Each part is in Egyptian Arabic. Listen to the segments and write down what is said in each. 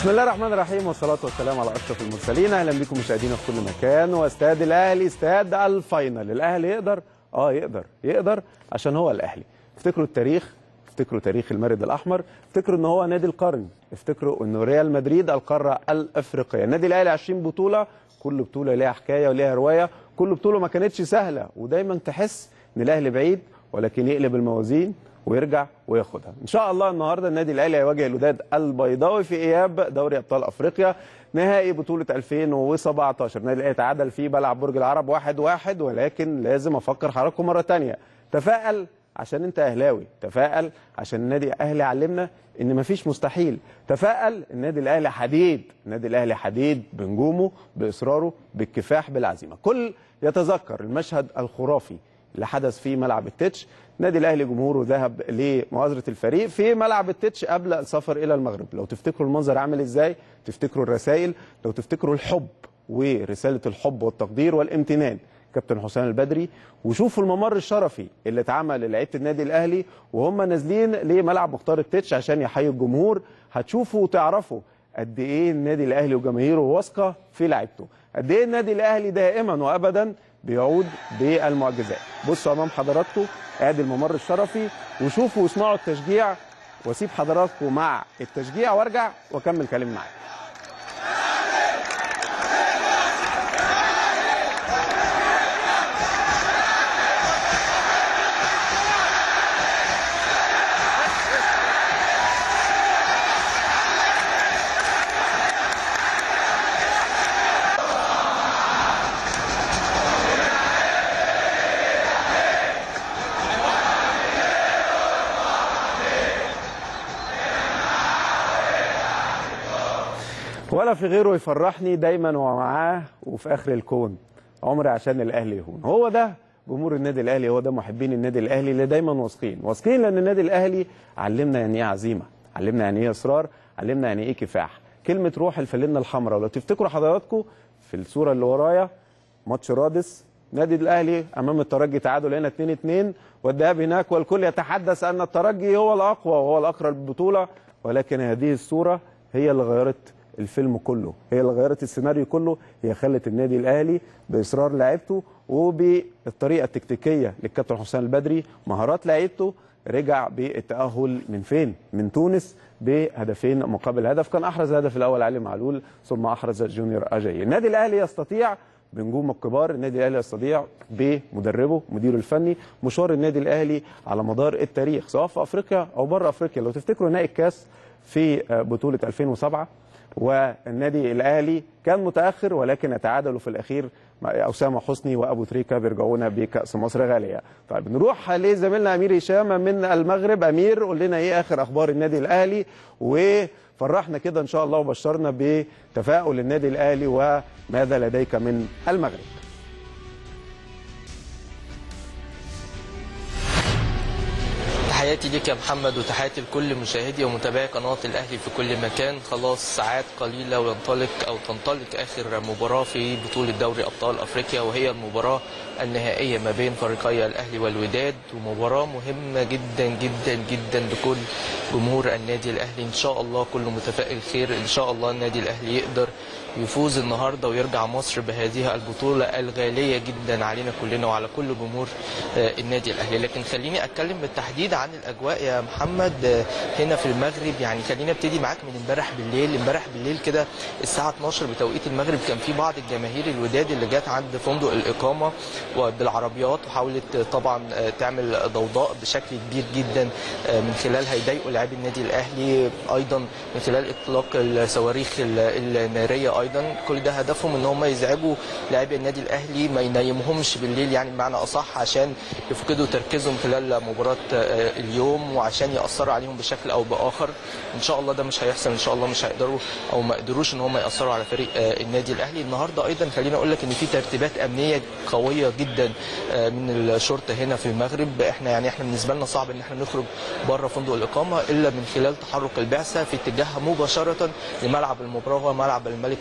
بسم الله الرحمن الرحيم والصلاة والسلام على أشرف المرسلين أهلا بكم مشاهدينا في كل مكان واستاد الأهلي استاد الفاينل الأهلي يقدر اه يقدر يقدر عشان هو الأهلي افتكروا التاريخ افتكروا تاريخ المارد الأحمر افتكروا ان هو نادي القرن افتكروا انه ريال مدريد القارة الأفريقية النادي الأهلي 20 بطولة كل بطولة ليها حكاية وليها رواية كل بطولة ما كانتش سهلة ودايما تحس ان الأهلي بعيد ولكن يقلب الموازين ويرجع وياخدها ان شاء الله النهارده النادي الاهلي هيواجه الوداد البيضاوي في اياب دوري ابطال افريقيا نهائي بطوله 2017 النادي الاهلي تعادل في ملعب برج العرب 1-1 واحد واحد ولكن لازم افكر حضراتكم مره ثانيه تفائل عشان انت اهلاوي تفائل عشان النادي الاهلي علمنا ان مفيش مستحيل تفائل النادي الاهلي حديد النادي الاهلي حديد بنجومه باصراره بالكفاح بالعزيمه كل يتذكر المشهد الخرافي اللي حدث في ملعب التتش النادي الاهلي جمهوره ذهب لمؤازره الفريق في ملعب التتش قبل السفر الى المغرب لو تفتكروا المنظر عامل ازاي تفتكروا الرسائل لو تفتكروا الحب ورساله الحب والتقدير والامتنان كابتن حسام البدري وشوفوا الممر الشرفي اللي اتعمل للعيبه النادي الاهلي وهم نازلين لملعب مختار التتش عشان يحيوا الجمهور هتشوفوا وتعرفوا قد ايه النادي الاهلي وجماهيره واثقه في لعيبته قد ايه النادي الاهلي دائما وابدا بيعود بالمعجزات بصوا امام حضراتكم ادي الممر الشرفي وشوفوا واسمعوا التشجيع واسيب حضراتكم مع التشجيع وارجع واكمل كلامي معاكم ولا في غيره يفرحني دايما ومعاه وفي اخر الكون عمري عشان الاهلي يهون هو ده جمهور النادي الاهلي هو ده محبين النادي الاهلي اللي دايما واثقين واثقين لان النادي الاهلي علمنا يعني ايه عزيمه علمنا يعني ايه اصرار علمنا يعني ايه كفاح كلمه روح الفلنه الحمراء ولو تفتكروا حضراتكم في الصوره اللي ورايا ماتش رادس نادي الاهلي امام الترجي تعادل هنا 2 2 والذهاب هناك والكل يتحدث ان الترجي هو الاقوى وهو الاقرب للبطوله ولكن هذه الصوره هي اللي غيرت الفيلم كله هي اللي غيرت السيناريو كله هي خلت النادي الاهلي باصرار لعيبته وبالطريقه التكتيكيه للكابتن حسام البدري مهارات لعيبته رجع بالتاهل من فين من تونس بهدفين مقابل هدف كان احرز الهدف الاول علي معلول ثم احرز جونيور اجاي النادي الاهلي يستطيع بنجوم الكبار النادي الاهلي يستطيع بمدربه مديره الفني مشوار النادي الاهلي على مدار التاريخ سواء في افريقيا او بره افريقيا لو تفتكروا نهائي الكاس في بطوله 2007 والنادي الاهلي كان متاخر ولكن يتعادلوا في الاخير اسامه حسني وابو تريكه بيرجعونا بكاس مصر غاليه. طيب نروح لزميلنا امير هشام من المغرب امير قول لنا ايه اخر اخبار النادي الاهلي وفرحنا كده ان شاء الله وبشرنا بتفاؤل النادي الاهلي وماذا لديك من المغرب. تحياتي ليك يا محمد وتحياتي لكل مشاهدي ومتابعي قناه الاهلي في كل مكان خلاص ساعات قليله وينطلق او تنطلق اخر مباراه في بطوله دوري ابطال افريقيا وهي المباراه النهائيه ما بين فريقي الاهلي والوداد ومباراه مهمه جدا جدا جدا لكل جمهور النادي الاهلي ان شاء الله كله متفائل خير ان شاء الله النادي الاهلي يقدر يفوز النهارده ويرجع مصر بهذه البطوله الغاليه جدا علينا كلنا وعلى كل جمهور النادي الاهلي لكن خليني اتكلم بالتحديد عن الاجواء يا محمد هنا في المغرب يعني خليني ابتدي معاك من امبارح بالليل امبارح بالليل كده الساعه 12 بتوقيت المغرب كان في بعض الجماهير الوداد اللي جت عند فندق الاقامه وبالعربيات وحاولت طبعا تعمل ضوضاء بشكل كبير جدا من خلالها يضايقوا لاعبي النادي الاهلي ايضا من خلال اطلاق الصواريخ الناريه ايضا كل ده هدفهم ان هم يزعجوا لاعبي النادي الاهلي ما ينيمهمش بالليل يعني بمعنى اصح عشان يفقدوا تركيزهم خلال مباراه اليوم وعشان ياثروا عليهم بشكل او باخر ان شاء الله ده مش هيحصل ان شاء الله مش هيقدروا او ما قدروش ان هم ياثروا على فريق النادي الاهلي النهارده ايضا خليني اقول لك ان في ترتيبات امنيه قويه جدا من الشرطه هنا في المغرب احنا يعني احنا بالنسبه لنا صعب ان احنا نخرج بره فندق الاقامه الا من خلال تحرك البعثه في اتجاهها مباشره لملعب المباراه وهو ملعب الملك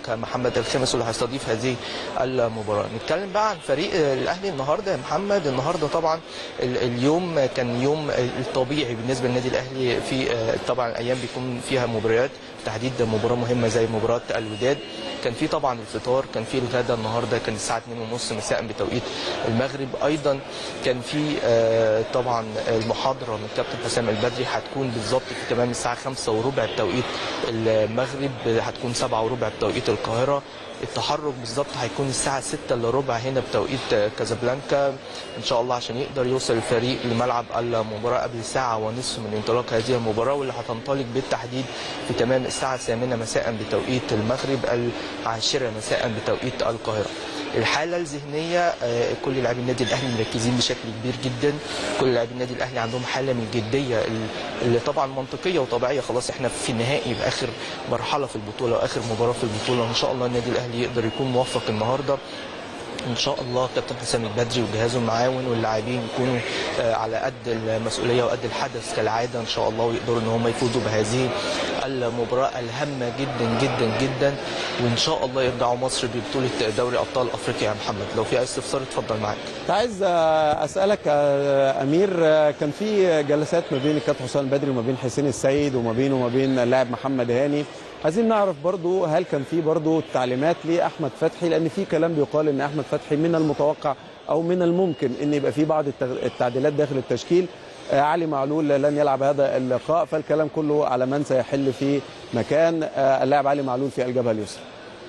محمد الخامس واللي هيستضيف هذه المباراه نتكلم بقى عن فريق الاهلي النهارده يا محمد النهارده طبعا ال- اليوم كان يوم الطبيعي بالنسبه للنادي الاهلي في آه، طبعا الايام بيكون فيها مباريات تحديد مباراه مهمه زي مباراه الوداد كان في طبعا الفطار كان في الغداء النهارده كان الساعه 2:30 مساء بتوقيت المغرب ايضا كان في آه، طبعا المحاضره من كابتن حسام البدري هتكون بالظبط في تمام الساعه 5 وربع بتوقيت المغرب هتكون 7 وربع بتوقيت القاهره التحرك بالظبط هيكون الساعة 6 الا ربع هنا بتوقيت كازابلانكا ان شاء الله عشان يقدر يوصل الفريق لملعب المباراة قبل ساعة ونصف من انطلاق هذه المباراة واللي هتنطلق بالتحديد في تمام الساعة الثامنة مساء بتوقيت المغرب العاشرة مساء بتوقيت القاهرة الحالة الذهنية آه، كل لاعبي النادي الاهلي مركزين بشكل كبير جدا كل لاعبي النادي الاهلي عندهم حالة من الجدية اللي طبعا منطقية وطبيعية خلاص احنا في النهائي باخر مرحلة في البطولة واخر مباراة في البطولة ان شاء الله النادي الاهلي يقدر يكون موفق النهارده ان شاء الله كابتن حسام البدري وجهازه المعاون واللاعبين يكونوا آه، على قد المسؤوليه وقد الحدث كالعاده ان شاء الله ويقدروا ان هم يفوزوا بهذه المباراه الهامه جدا جدا جدا وان شاء الله يرجعوا مصر ببطوله دوري ابطال افريقيا يا محمد لو في اي استفسار اتفضل معاك كنت عايز آه، اسالك آه، امير آه، كان في جلسات ما بين الكابتن حسام البدري وما بين حسين السيد وما بينه وما بين اللاعب محمد هاني عايزين نعرف برضو هل كان في برضو تعليمات لاحمد فتحي لان في كلام بيقال ان احمد فتحي من المتوقع او من الممكن ان يبقى في بعض التغ- التعديلات داخل التشكيل آه، علي معلول لن يلعب هذا اللقاء فالكلام كله على من سيحل في مكان آه، اللاعب علي معلول في الجبهه اليسرى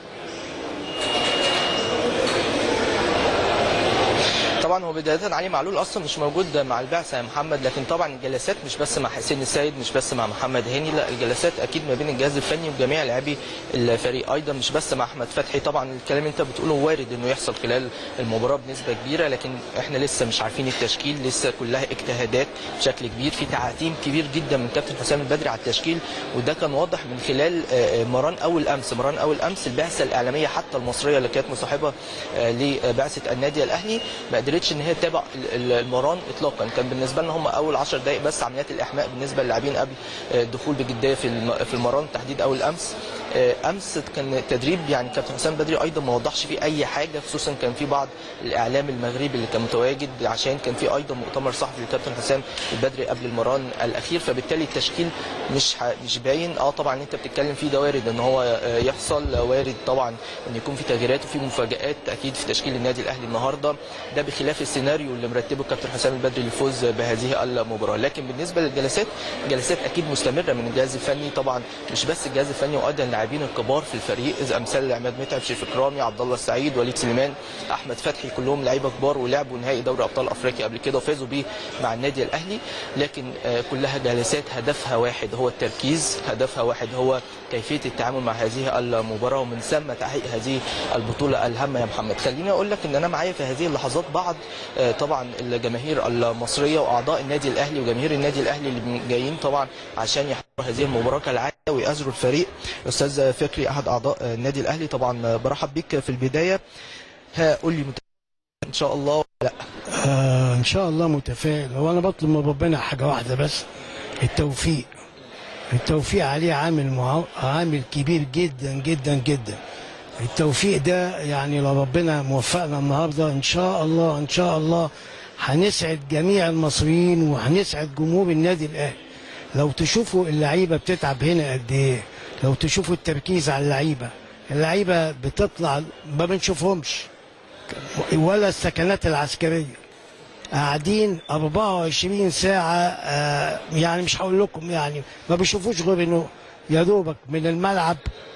طبعا هو بدايه علي معلول اصلا مش موجود مع البعثه يا محمد لكن طبعا الجلسات مش بس مع حسين السيد مش بس مع محمد هاني لا الجلسات اكيد ما بين الجهاز الفني وجميع لاعبي الفريق ايضا مش بس مع احمد فتحي طبعا الكلام اللي انت بتقوله وارد انه يحصل خلال المباراه بنسبه كبيره لكن احنا لسه مش عارفين التشكيل لسه كلها اجتهادات بشكل كبير في تعتيم كبير جدا من كابتن حسام البدري على التشكيل وده كان واضح من خلال آه، آه، مران اول امس مران اول امس البعثه الاعلاميه حتى المصريه اللي كانت مصاحبه آه، لبعثه النادي الاهلي ما قدرتش ان هي تتابع ال- ال- المران اطلاقا كان بالنسبه لنا هم اول 10 دقائق بس عمليات الاحماء بالنسبه للاعبين قبل آه، الدخول بجديه في الم- في المران تحديد اول امس آه، امس كان التدريب يعني كابتن حسام بدري ايضا ما وضحش فيه اي حاجه خصوصا كان في بعض الاعلام المغربي اللي كان متواجد عشان كان في ايضا مؤتمر صحفي للكابتن حسام البدري قبل المران الاخير فبالتالي التشكيل مش ح- مش باين اه طبعا اللي انت بتتكلم فيه ده وارد ان هو آه، يحصل وارد طبعا ان يكون في تغييرات وفي مفاجات اكيد في تشكيل النادي الاهلي النهارده ده بخلاف السيناريو اللي مرتبه الكابتن حسام البدري للفوز بهذه المباراه لكن بالنسبه للجلسات جلسات اكيد مستمره من الجهاز الفني طبعا مش بس الجهاز الفني وايضا اللاعبين الكبار في الفريق اذا امثال عماد متعب شريف اكرامي عبد الله السعيد وليد سليمان احمد فتحي كلهم لعيبه كبار ولعبوا نهائي دوري ابطال افريقيا قبل كده وفازوا بيه مع النادي الاهلي لكن آه، كلها جلسات هدفها واحد هو التركيز هدفها واحد هو كيفيه التعامل مع هذه المباراه ومن ثم تحقيق هذه البطوله الهامه يا محمد خليني اقول لك ان انا معايا في هذه اللحظات بعض آه، طبعا الجماهير المصريه واعضاء النادي الاهلي وجماهير النادي الاهلي اللي جايين طبعا عشان يحضروا هذه المباراه كالعاده ويأزروا الفريق استاذ فكري احد اعضاء النادي الاهلي طبعا برحب بيك في البدايه ها قول لي مت- ان شاء الله ولا لا آه ان شاء الله متفائل هو انا بطلب من ربنا حاجه واحده بس التوفيق التوفيق عليه عامل مع... عامل كبير جدا جدا جدا التوفيق ده يعني لو ربنا موفقنا النهارده ان شاء الله ان شاء الله هنسعد جميع المصريين وهنسعد جمهور النادي الاهلي لو تشوفوا اللعيبه بتتعب هنا قد ايه لو تشوفوا التركيز على اللعيبه اللعيبه بتطلع ما بنشوفهمش ولا السكنات العسكريه قاعدين 24 ساعة آه، يعني مش هقول لكم يعني ما بيشوفوش غير انه يا دوبك من الملعب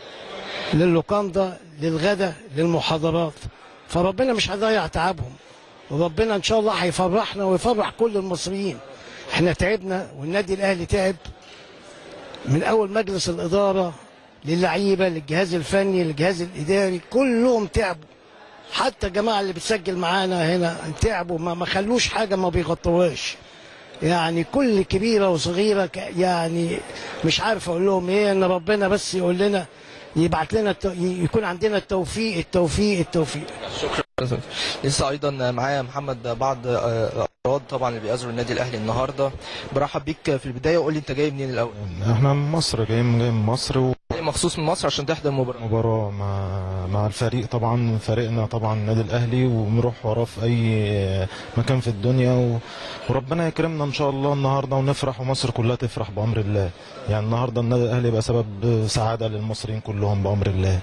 للوكاندا للغدا للمحاضرات فربنا مش هيضيع تعبهم وربنا ان شاء الله هيفرحنا ويفرح كل المصريين احنا تعبنا والنادي الاهلي تعب من اول مجلس الاداره للعيبه للجهاز الفني للجهاز الاداري كلهم تعبوا حتى الجماعه اللي بتسجل معانا هنا تعبوا ما ما خلوش حاجه ما بيغطوهاش يعني كل كبيره وصغيره ك- يعني مش عارف اقول لهم ايه ان ربنا بس يقول لنا يبعت لنا التو... يكون عندنا التوفيق التوفيق التوفيق شكرا لسه ايضا معايا محمد بعض آه، افراد طبعا اللي بيأزروا النادي الاهلي النهارده برحب بيك في البدايه وقول لي انت جاي منين الاول احنا من مصر جايين جاي من مصر و... مخصوص من مصر عشان تحضر المباراه مباراة مع مع الفريق طبعا فريقنا طبعا النادي الاهلي ونروح وراه في اي مكان في الدنيا و... وربنا يكرمنا ان شاء الله النهارده ونفرح ومصر كلها تفرح بامر الله يعني النهارده النادي الاهلي يبقى سبب سعاده للمصريين كلهم بامر الله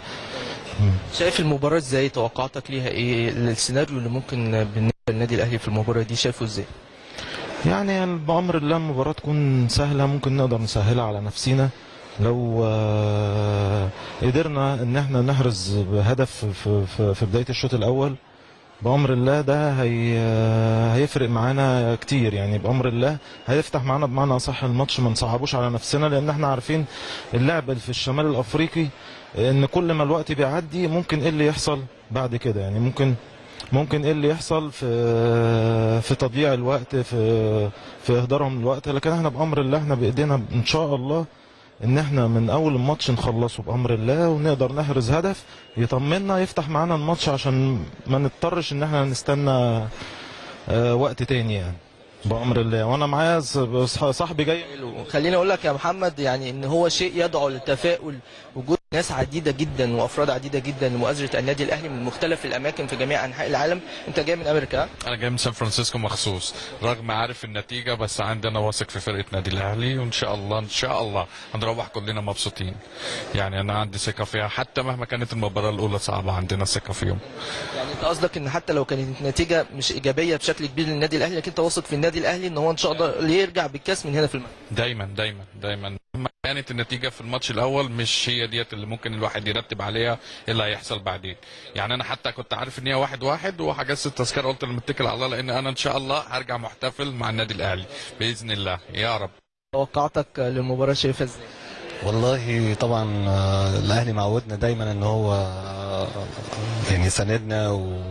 شايف المباراه ازاي توقعاتك ليها ايه السيناريو اللي ممكن بالنسبه للنادي الاهلي في المباراه دي شايفه ازاي يعني بامر الله المباراه تكون سهله ممكن نقدر نسهلها على نفسينا لو آه، قدرنا ان احنا نحرز هدف في, في, في بدايه الشوط الاول بامر الله ده هي هيفرق معانا كتير يعني بامر الله هيفتح معانا بمعنى اصح الماتش ما نصعبوش على نفسنا لان احنا عارفين اللعب اللي في الشمال الافريقي ان كل ما الوقت بيعدي ممكن ايه اللي يحصل بعد كده يعني ممكن ممكن ايه اللي يحصل في في تضييع الوقت في في اهدارهم الوقت لكن احنا بامر الله احنا بايدينا ان شاء الله ان احنا من اول الماتش نخلصه بامر الله ونقدر نحرز هدف يطمنا يفتح معانا الماتش عشان ما نضطرش ان احنا نستنى آه، وقت تاني يعني بامر الله وانا معايا ص- صاحبي جاي خليني اقول لك يا محمد يعني ان هو شيء يدعو للتفاؤل وجود ناس عديده جدا وافراد عديده جدا لمؤازره النادي الاهلي من مختلف الاماكن في جميع انحاء العالم انت جاي من امريكا انا جاي من سان فرانسيسكو مخصوص رغم عارف النتيجه بس عندنا واثق في فرقه نادي الاهلي وان شاء الله ان شاء الله هنروح كلنا مبسوطين يعني انا عندي ثقه فيها حتى مهما كانت المباراه الاولى صعبه عندنا ثقه فيهم يعني انت قصدك ان حتى لو كانت النتيجه مش ايجابيه بشكل كبير للنادي الاهلي لكن انت واثق في النادي الاهلي ان هو ان شاء الله يرجع بالكاس من هنا في الملعب دايما دايما دايما مهما كانت النتيجه في الماتش الاول مش هي ديت اللي ممكن الواحد يرتب عليها ايه اللي هيحصل بعدين يعني انا حتى كنت عارف ان هي واحد واحد وحجزت التذكره قلت انا متكل على الله لان انا ان شاء الله هرجع محتفل مع النادي الاهلي باذن الله يا رب توقعاتك للمباراه شايفها ازاي والله طبعا آه، الاهلي معودنا دايما ان هو آه، يعني ساندنا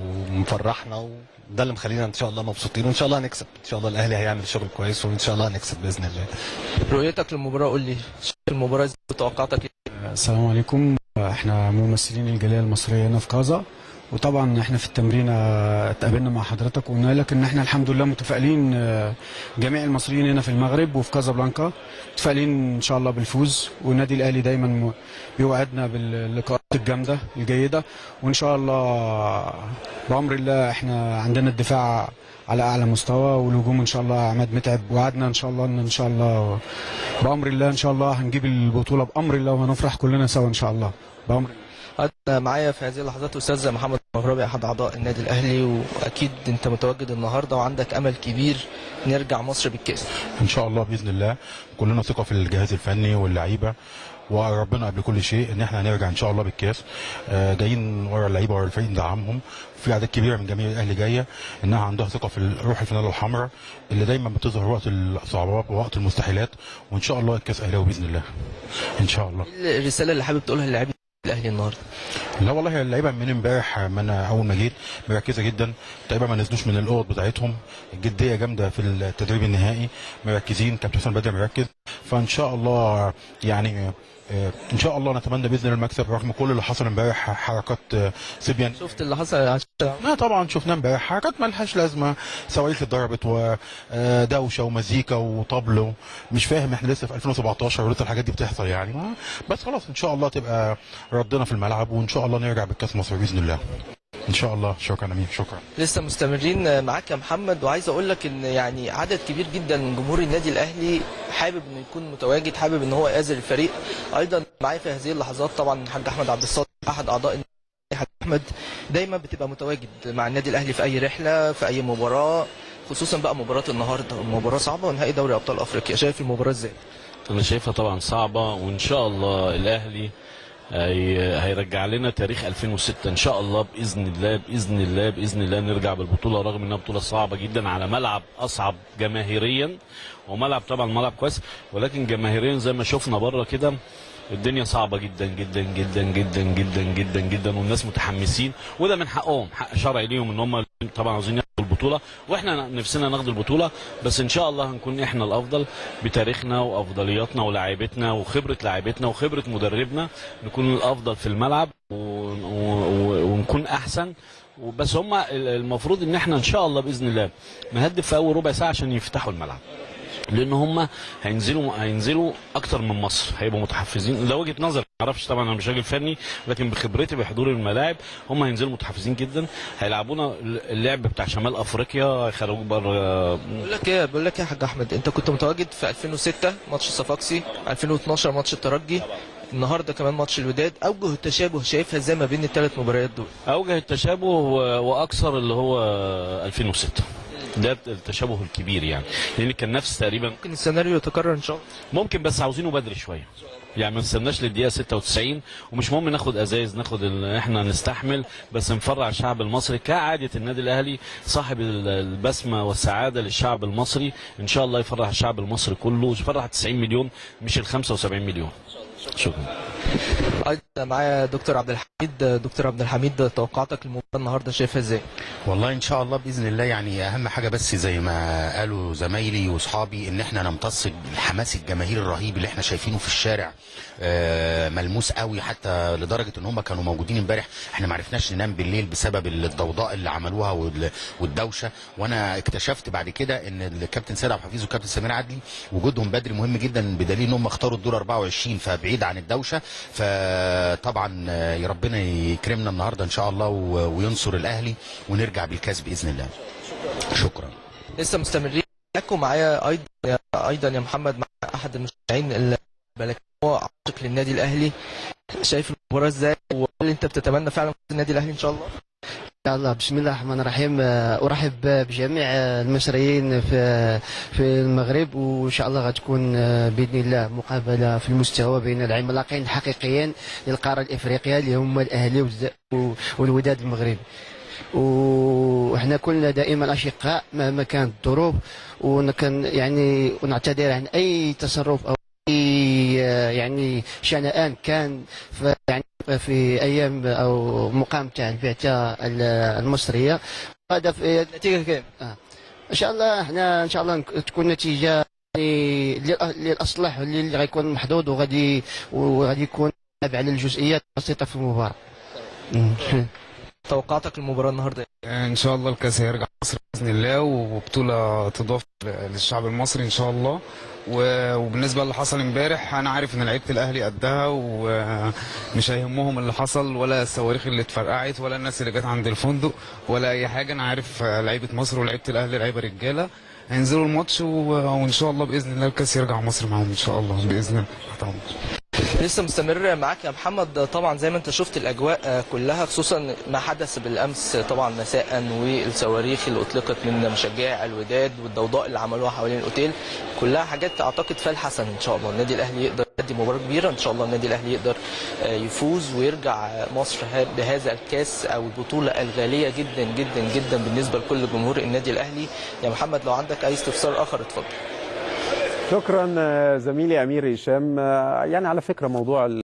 ومفرحنا وده اللي مخلينا ان شاء الله مبسوطين وان شاء الله هنكسب ان شاء الله الاهلي هيعمل شغل كويس وان شاء الله هنكسب باذن الله رؤيتك للمباراه قول لي شايف المباراه ازاي وتوقعاتك ليها؟ السلام عليكم احنا ممثلين الجاليه المصريه هنا في كازا وطبعا احنا في التمرين اه، اتقابلنا مع حضرتك وقلنا لك ان احنا الحمد لله متفائلين اه، جميع المصريين هنا في المغرب وفي كازابلانكا متفائلين ان شاء الله بالفوز والنادي الاهلي دايما م- بيوعدنا باللقاءات الجامده الجيده وان شاء الله بامر الله احنا عندنا الدفاع على اعلى مستوى والهجوم ان شاء الله عماد متعب وعدنا ان شاء الله ان ان شاء الله بامر الله ان شاء الله هنجيب البطوله بامر الله وهنفرح كلنا سوا ان شاء الله بامر الله أنا معايا في هذه اللحظات استاذ محمد مغربي احد اعضاء النادي الاهلي واكيد انت متواجد النهارده وعندك امل كبير نرجع مصر بالكاس ان شاء الله باذن الله كلنا ثقه في الجهاز الفني واللعيبه وربنا قبل كل شيء ان احنا هنرجع ان شاء الله بالكاس آه، جايين ورا اللعيبه ورا الفريق ندعمهم في اعداد كبيره من جماهير الاهلي جايه انها عندها ثقه في روح الفانيلا الحمراء اللي دايما بتظهر وقت الصعوبات ووقت المستحيلات وان شاء الله الكاس اهلاوي باذن الله ان شاء الله ايه الرساله اللي حابب تقولها للاعبين الاهلي النهارده لا والله اللعيبه من امبارح ما انا اول ما جيت مركزه جدا تقريبا ما نزلوش من الاوض بتاعتهم الجديه جامده في التدريب النهائي مركزين كابتن حسام بدري مركز فان شاء الله يعني آه، ان شاء الله نتمنى باذن الله المكسب رغم كل اللي حصل امبارح حركات آه، سيبيان شفت اللي حصل عشان لا طبعا شفناه امبارح حركات مالهاش لازمه صواريخ اتضربت ودوشه ومزيكا وطبل مش فاهم احنا لسه في 2017 ولسه الحاجات دي بتحصل يعني ما بس خلاص ان شاء الله تبقى ردنا في الملعب وان شاء الله نرجع بالكاس مصر باذن الله ان شاء الله شكرا امين شكرا لسه مستمرين معاك يا محمد وعايز اقول لك ان يعني عدد كبير جدا من جمهور النادي الاهلي حابب انه يكون متواجد حابب ان هو يآزر الفريق ايضا معايا في هذه اللحظات طبعا الحاج احمد عبد الصادق احد اعضاء النادي الحاج احمد دايما بتبقى متواجد مع النادي الاهلي في اي رحله في اي مباراه خصوصا بقى مباراه النهارده مباراه صعبه ونهائي دوري ابطال افريقيا شايف المباراه ازاي انا شايفها طبعا صعبه وان شاء الله الاهلي هي- هيرجع لنا تاريخ 2006 ان شاء الله باذن الله باذن الله باذن الله نرجع بالبطوله رغم انها بطوله صعبه جدا على ملعب اصعب جماهيريا وملعب طبعا ملعب كويس ولكن جماهيريا زي ما شفنا بره كده الدنيا صعبه جدا جدا جدا جدا جدا جدا جدا والناس متحمسين وده من حقهم حق شرعي ليهم ان هم طبعا عاوزين ياخدوا البطوله واحنا نفسنا ناخد البطوله بس ان شاء الله هنكون احنا الافضل بتاريخنا وافضلياتنا ولاعيبتنا وخبره لاعيبتنا وخبره مدربنا نكون الافضل في الملعب و... و... ونكون احسن بس هم المفروض ان احنا ان شاء الله باذن الله نهدف في اول ربع ساعه عشان يفتحوا الملعب لان هم هينزلوا هينزلوا اكتر من مصر هيبقوا متحفزين ده وجهه نظر ما اعرفش طبعا انا مش راجل فني لكن بخبرتي بحضور الملاعب هم هينزلوا متحفزين جدا هيلعبونا اللعب بتاع شمال افريقيا هيخرجوك بره بقول لك ايه بقول لك ايه يا حاج احمد انت كنت متواجد في 2006 ماتش صفاقسي 2012 ماتش الترجي النهارده كمان ماتش الوداد اوجه التشابه شايفها ازاي ما بين الثلاث مباريات دول اوجه التشابه و- واكثر اللي هو 2006 ده التشابه الكبير يعني لان كان نفس تقريبا ممكن السيناريو يتكرر ان شاء الله ممكن بس عاوزينه بدري شويه يعني ما نستناش للدقيقه 96 ومش مهم ناخد ازايز ناخد ال- احنا نستحمل بس نفرح الشعب المصري كعاده النادي الاهلي صاحب ال- البسمه والسعاده للشعب المصري ان شاء الله يفرح الشعب المصري كله يفرح 90 مليون مش ال 75 مليون شكرا ايضا معايا دكتور عبد الحميد دكتور عبد الحميد توقعاتك للمباراه النهارده شايفها ازاي؟ والله ان شاء الله باذن الله يعني اهم حاجه بس زي ما قالوا زمايلي واصحابي ان احنا نمتص الحماس الجماهير الرهيب اللي احنا شايفينه في الشارع آه، ملموس قوي حتى لدرجه ان هم كانوا موجودين امبارح احنا ما عرفناش ننام بالليل بسبب الضوضاء اللي عملوها وال- والدوشه وانا اكتشفت بعد كده ان الكابتن سيد عبد الحفيظ والكابتن سمير عدلي وجودهم بدري مهم جدا بدليل ان هم اختاروا الدور 24 فبعيد عن الدوشه فطبعا آه، يا ربنا يكرمنا النهارده ان شاء الله و- وينصر الاهلي ونرجع بالكاس باذن الله شكرا لسه مستمرين معاك ومعايا ايضا ايضا يا محمد مع احد المشجعين البلكيه هو عاشق للنادي الاهلي شايف المباراه ازاي وهل انت بتتمنى فعلا فوز النادي الاهلي ان شاء الله؟ إن شاء الله بسم الله الرحمن الرحيم آه، ارحب بجميع آه، المصريين في في المغرب وان شاء الله غتكون آه، باذن الله مقابله في المستوى بين العملاقين الحقيقيين للقاره الافريقيه اللي هما الاهلي والز- والوداد المغربي وحنا كلنا دائما اشقاء مهما كانت الظروف ونكن يعني ونعتذر عن اي تصرف او اي آه، يعني شنآن كان في يعني في ايام او مقام تاع البعثه ال- المصريه هذا في النتيجه كام؟ آه. ان شاء الله احنا ان شاء الله نك- تكون نتيجه يعني للأ- للاصلح اللي غيكون محظوظ وغادي وغادي يكون تابع على الجزئيات البسيطه في المباراه مم. توقعاتك للمباراه النهارده إيه؟ ان شاء الله الكاس هيرجع مصر باذن الله وبطوله تضاف للشعب المصري ان شاء الله و- وبالنسبه اللي حصل امبارح انا عارف ان لعيبه الاهلي قدها ومش هيهمهم اللي حصل ولا الصواريخ اللي اتفرقعت ولا الناس اللي جت عند الفندق ولا اي حاجه انا عارف لعيبه مصر ولعيبه الاهلي لعيبه رجاله هينزلوا الماتش و- وان شاء الله باذن الله الكاس يرجع مصر معاهم ان شاء الله باذن الله طبعا. لسه مستمر معاك يا محمد طبعا زي ما انت شفت الاجواء آه، كلها خصوصا ما حدث بالامس طبعا مساء والصواريخ اللي اطلقت من مشجعي الوداد والضوضاء اللي عملوها حوالين الاوتيل كلها حاجات اعتقد فيها الحسن ان شاء الله النادي الاهلي يقدر يقدم مباراه كبيره ان شاء الله النادي الاهلي يقدر آه، يفوز ويرجع مصر ه- بهذا الكاس او البطوله الغاليه جدا جدا جدا بالنسبه لكل جمهور النادي الاهلي يا محمد لو عندك اي استفسار اخر اتفضل شكرا آه، زميلي امير هشام آه، يعني على فكره موضوع